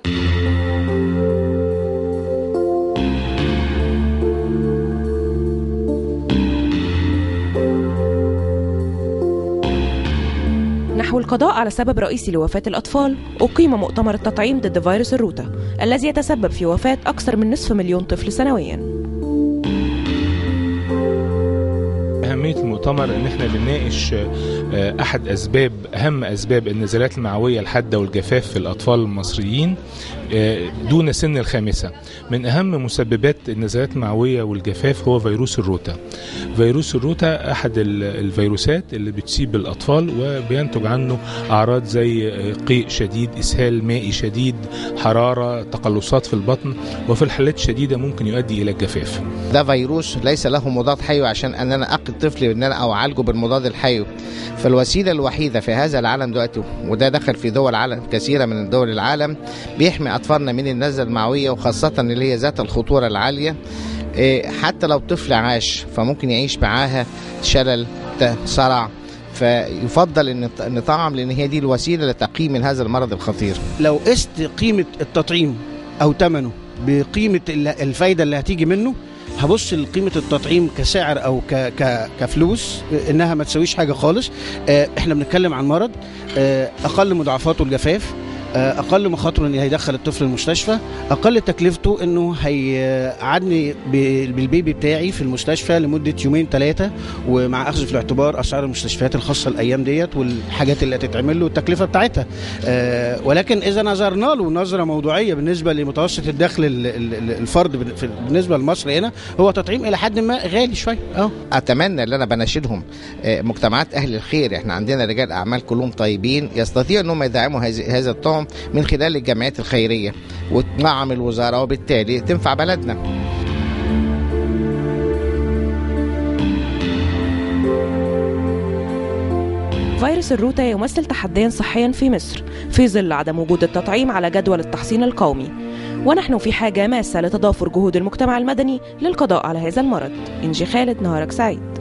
نحو القضاء على سبب رئيسي لوفاة الأطفال أقيم مؤتمر التطعيم ضد فيروس الروتا الذي يتسبب في وفاة أكثر من نصف مليون طفل سنوياً أهمية المؤتمر إن إحنا بنناقش آه، أحد أسباب أهم أسباب النزلات المعوية الحادة والجفاف في الأطفال المصريين آه، دون سن الخامسة من أهم مسببات النزلات المعوية والجفاف هو فيروس الروتا فيروس الروتا أحد ال- الفيروسات اللي بتصيب الأطفال وبينتج عنه أعراض زي آه، قيء شديد إسهال مائي شديد حرارة تقلصات في البطن وفي الحالات الشديدة ممكن يؤدي إلى الجفاف ده فيروس ليس له مضاد حيوي عشان ان انا اقي الطفل ان انا او اعالجه بالمضاد الحيوي فالوسيله الوحيده في هذا العالم دلوقتي وده دخل في دول عالم كثيره من دول العالم بيحمي اطفالنا من النزله المعويه وخاصه اللي هي ذات الخطوره العاليه إيه، حتى لو طفل عاش فممكن يعيش معاها شلل ت- صرع فيفضل ان ان نطعم لان هي دي الوسيله لتقييم من هذا المرض الخطير لو قست قيمة التطعيم أو ثمنه بقيمة ال- الفايدة اللي هتيجي منه هبص لقيمة التطعيم كسعر أو ك ك كفلوس إنها ما تسويش حاجة خالص آه، إحنا بنتكلم عن مرض آه، أقل مضاعفاته الجفاف آه، أقل مخاطره إن هيدخل الطفل المستشفى أقل تكلفته إنه هيقعدني ب- بالبيبي بتاعي في المستشفى لمدة يومين ثلاثة ومع أخذ في الاعتبار أسعار المستشفيات الخاصة الأيام ديت والحاجات اللي هتتعمل له والتكلفة بتاعتها آه، ولكن اذا نظرنا له نظره موضوعيه بالنسبه لمتوسط الدخل ال- ال- ال- الفرد بن- في- بالنسبه لمصر هنا هو تطعيم الى حد ما غالي شويه اه اتمنى ان انا بناشدهم آه، مجتمعات اهل الخير احنا عندنا رجال اعمال كلهم طيبين يستطيعوا انهم يدعموا هذه- هذا الطعم من خلال الجمعيات الخيريه وتنعم الوزاره وبالتالي تنفع بلدنا فيروس الروتا يمثل تحديا صحيا في مصر في ظل عدم وجود التطعيم على جدول التحصين القومي ونحن في حاجة ماسة لتضافر جهود المجتمع المدني للقضاء على هذا المرض إنجي خالد نهارك سعيد